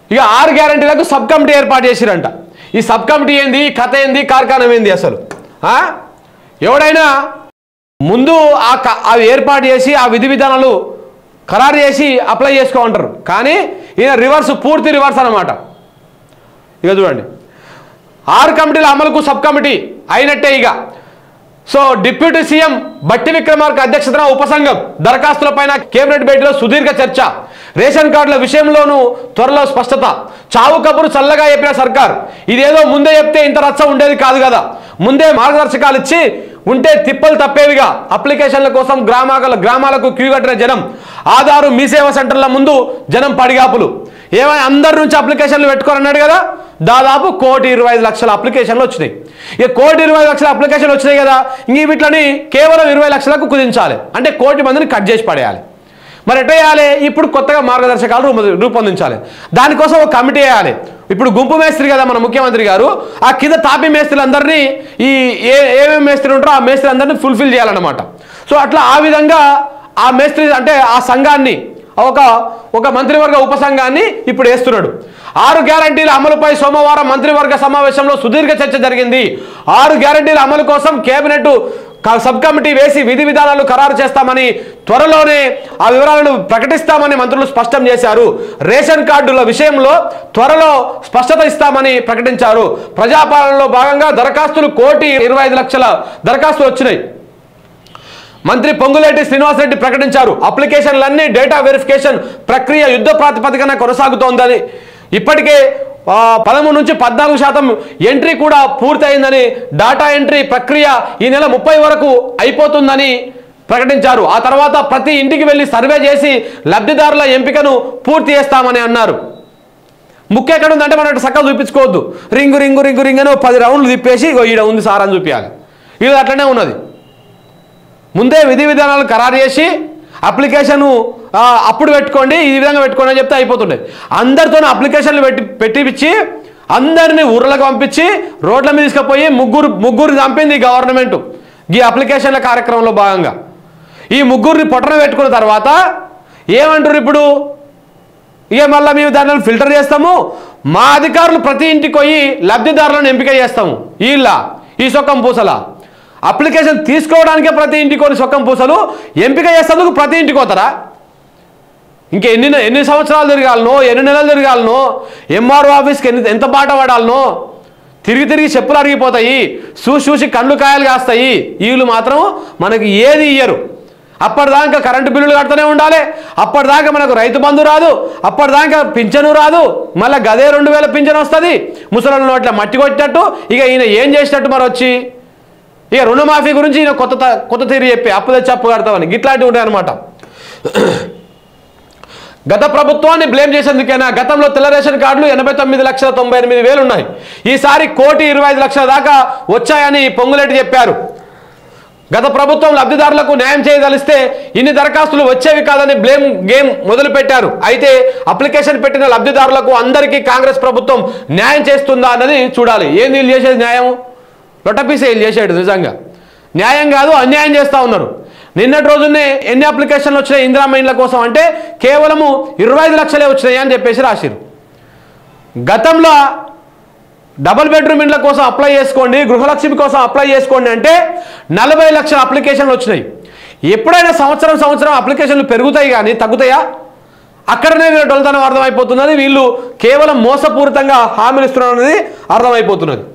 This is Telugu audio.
ఇక ఆరు గ్యారంటీలకు సబ్ కమిటీ ఏర్పాటు చేసిరంట ఈ సబ్ కమిటీ ఏంది ఈ కథ ఏంది కార్ఖానం ఏంది అసలు ఆ? ఎవడైనా ముందు ఆ క- అవి ఏర్పాటు చేసి ఆ విధి విధానాలు ఖరారు చేసి అప్లై చేసుకోమంటారు కానీ ఈయన రివర్స్ పూర్తి రివర్స్ అన్నమాట ఇక చూడండి ఆరు కమిటీల అమలుకు సబ్ కమిటీ అయినట్టే ఇక సో డిప్యూటీ సీఎం బట్టి విక్రమార్క అధ్యక్షతన ఉపసంఘం దరఖాస్తులపైన కేబినెట్ భేటీలో సుదీర్ఘ చర్చ రేషన్ కార్డుల విషయంలోనూ త్వరలో స్పష్టత చావు కబురు చల్లగా చెప్పిన సర్కార్ ఇదేదో ముందే చెప్తే ఇంత రచ్చ ఉండేది కాదు కదా ముందే మార్గదర్శకాలు ఇచ్చి ఉంటే తిప్పలు తప్పేవిగా అప్లికేషన్ల కోసం గ్రామాల గ్రామాలకు క్యూ కట్టిన జనం ఆధారు మీ సేవా సెంటర్ల ముందు జనం పడిగాపులు ఏమైనా అందరి నుంచి అప్లికేషన్లు పెట్టుకోరన్నాడు కదా దాదాపు కోటి ఇరవై ఐదు లక్షల అప్లికేషన్లు వచ్చినాయి ఇక కోటి ఇరవై ఐదు లక్షల అప్లికేషన్లు వచ్చినాయి కదా ఇంక వీటిని కేవలం ఇరవై లక్షలకు కుదించాలి అంటే కోటి మందిని కట్ చేసి పడేయాలి మరి ఎట్లా చేయాలి ఇప్పుడు కొత్తగా మార్గదర్శకాలు రూపొంది- రూపొందించాలి దానికోసం ఒక కమిటీ వేయాలి ఇప్పుడు గుంపు మేస్త్రి కదా మన ముఖ్యమంత్రి గారు ఆ కింద తాపి మేస్త్రులందరినీ ఈ ఏ ఏమేమి మేస్త్రి ఉంటారో ఆ మేస్త్రులందరినీ ఫుల్ఫిల్ చేయాలన్నమాట సో అట్లా ఆ విధంగా ఆ మేస్త్రి అంటే ఆ సంఘాన్ని ఒక ఒక మంత్రివర్గ ఉపసంఘాన్ని ఇప్పుడు వేస్తున్నాడు ఆరు గ్యారంటీల అమలుపై సోమవారం మంత్రివర్గ సమావేశంలో సుదీర్ఘ చర్చ జరిగింది ఆరు గ్యారంటీల అమలు కోసం కేబినెట్ క- సబ్ కమిటీ వేసి విధి విధానాలు ఖరారు చేస్తామని త్వరలోనే ఆ వివరాలను ప్రకటిస్తామని మంత్రులు స్పష్టం చేశారు రేషన్ కార్డుల విషయంలో త్వరలో స్పష్టత ఇస్తామని ప్రకటించారు ప్రజాపాలనలో భాగంగా దరఖాస్తులు కోటి ఇరవై ఐదు లక్షల దరఖాస్తులు వచ్చినాయి మంత్రి పొంగులేటి శ్రీనివాసరెడ్డి ప్రకటించారు అప్లికేషన్లన్నీ డేటా వెరిఫికేషన్ ప్రక్రియ యుద్ధ ప్రాతిపదికన కొనసాగుతోందని ఇప్పటికే ఆ, పదమూడు నుంచి పద్నాలుగు శాతం ఎంట్రీ కూడా పూర్తయిందని డాటా ఎంట్రీ ప్రక్రియ ఈ నెల ముప్పై వరకు అయిపోతుందని ప్రకటించారు ఆ తర్వాత ప్రతి ఇంటికి వెళ్ళి సర్వే చేసి లబ్ధిదారుల ఎంపికను పూర్తి చేస్తామని అన్నారు ముఖ్య ఎక్కడ ఉందంటే మనం ఇటు చక్కగా చూపించుకోవద్దు రింగు రింగు రింగు రింగు అని ఓ పది రౌండ్లు తిప్పేసి ఇగో ఈడ ఉంది సార్ అని చూపించాలి ఇది అట్లనే ఉన్నది ముందే విధి విధానాలు ఖరారు చేసి అప్లికేషన్ అప్పుడు పెట్టుకోండి ఈ విధంగా పెట్టుకోండి అని చెప్తే అయిపోతుండే అందరితో అప్లికేషన్లు పెట్టి పెట్టిపించి అందరిని ఊర్లకు పంపించి రోడ్ల మీద తీసుకుపోయి ముగ్గురు ముగ్గురు చంపింది ఈ గవర్నమెంట్ ఈ అప్లికేషన్ల కార్యక్రమంలో భాగంగా ఈ ముగ్గురిని పొట్టన పెట్టుకున్న తర్వాత ఏమంటారు ఇప్పుడు ఇక మళ్ళీ మేము దాన్ని ఫిల్టర్ చేస్తాము మా అధికారులు ప్రతి ఇంటికి పోయి లబ్ధిదారులను ఎంపిక చేస్తాము వీళ్ళ ఈ సొక్కం పూసల అప్లికేషన్ తీసుకోవడానికే ప్రతి ఇంటికి కొన్ని సొక్కం పూసలు ఎంపిక చేసేందుకు ప్రతి ఇంటికి పోతారా ఇంకా ఎన్ని ఎన్ని సంవత్సరాలు తిరగాలనో ఎన్ని నెలలు తిరగాలనో ఎంఆర్ఓ ఆఫీస్కి ఎన్ని ఎంత బాట పడాలనో తిరిగి తిరిగి చెప్పులు అరిగిపోతాయి చూసి చూసి కళ్ళు కాయలు కాస్తాయి వీళ్ళు మాత్రం మనకి ఏది ఇయ్యరు అప్పటిదాకా కరెంటు బిల్లులు కడుతూనే ఉండాలి అప్పటిదాకా మనకు రైతు బంధు రాదు అప్పటిదాకా పింఛను రాదు మళ్ళీ గదే రెండు వేల పింఛను వస్తుంది ముసలి నోట్ల మట్టి కొట్టినట్టు ఇక ఈయన ఏం చేసినట్టు మరి వచ్చి ఇక రుణమాఫీ గురించి ఈయన కొత్త త- కొత్త తీరు చెప్పి అప్పు తెచ్చి అప్పు కడతామని ఇట్లాంటివి ఉంటాయి అనమాట గత ప్రభుత్వాన్ని బ్లేమ్ చేసేందుకైనా గతంలో తెల్ల రేషన్ కార్డులు ఎనభై తొమ్మిది లక్షల తొంభై ఎనిమిది వేలు ఉన్నాయి ఈసారి కోటి ఇరవై ఐదు లక్షల దాకా వచ్చాయని పొంగులేటి చెప్పారు గత ప్రభుత్వం లబ్ధిదారులకు న్యాయం చేయదలిస్తే ఇన్ని దరఖాస్తులు వచ్చేవి కాదని బ్లేమ్ గేమ్ మొదలుపెట్టారు అయితే అప్లికేషన్ పెట్టిన లబ్ధిదారులకు అందరికీ కాంగ్రెస్ ప్రభుత్వం న్యాయం చేస్తుందా అన్నది చూడాలి ఏంది వీళ్ళు చేసేది న్యాయం లొట్టపీసే వీళ్ళు చేసాడు నిజంగా న్యాయం కాదు అన్యాయం చేస్తూ ఉన్నారు నిన్నటి రోజునే ఎన్ని అప్లికేషన్లు వచ్చినాయి ఇందిరా మైన్ల కోసం అంటే కేవలము ఇరవై ఐదు లక్షలే వచ్చినాయి అని చెప్పేసి రాసిరు గతంలో డబుల్ బెడ్రూమ్ ఇండ్ల కోసం అప్లై చేసుకోండి గృహలక్ష్మి కోసం అప్లై చేసుకోండి అంటే నలభై లక్షల అప్లికేషన్లు వచ్చినాయి ఎప్పుడైనా సంవత్సరం సంవత్సరం అప్లికేషన్లు పెరుగుతాయి కానీ తగ్గుతాయా అక్కడనే వీళ్ళ డొలతనం అర్థమైపోతున్నది వీళ్ళు కేవలం మోసపూరితంగా హామీలు ఇస్తున్నారు అనేది అర్థమైపోతున్నది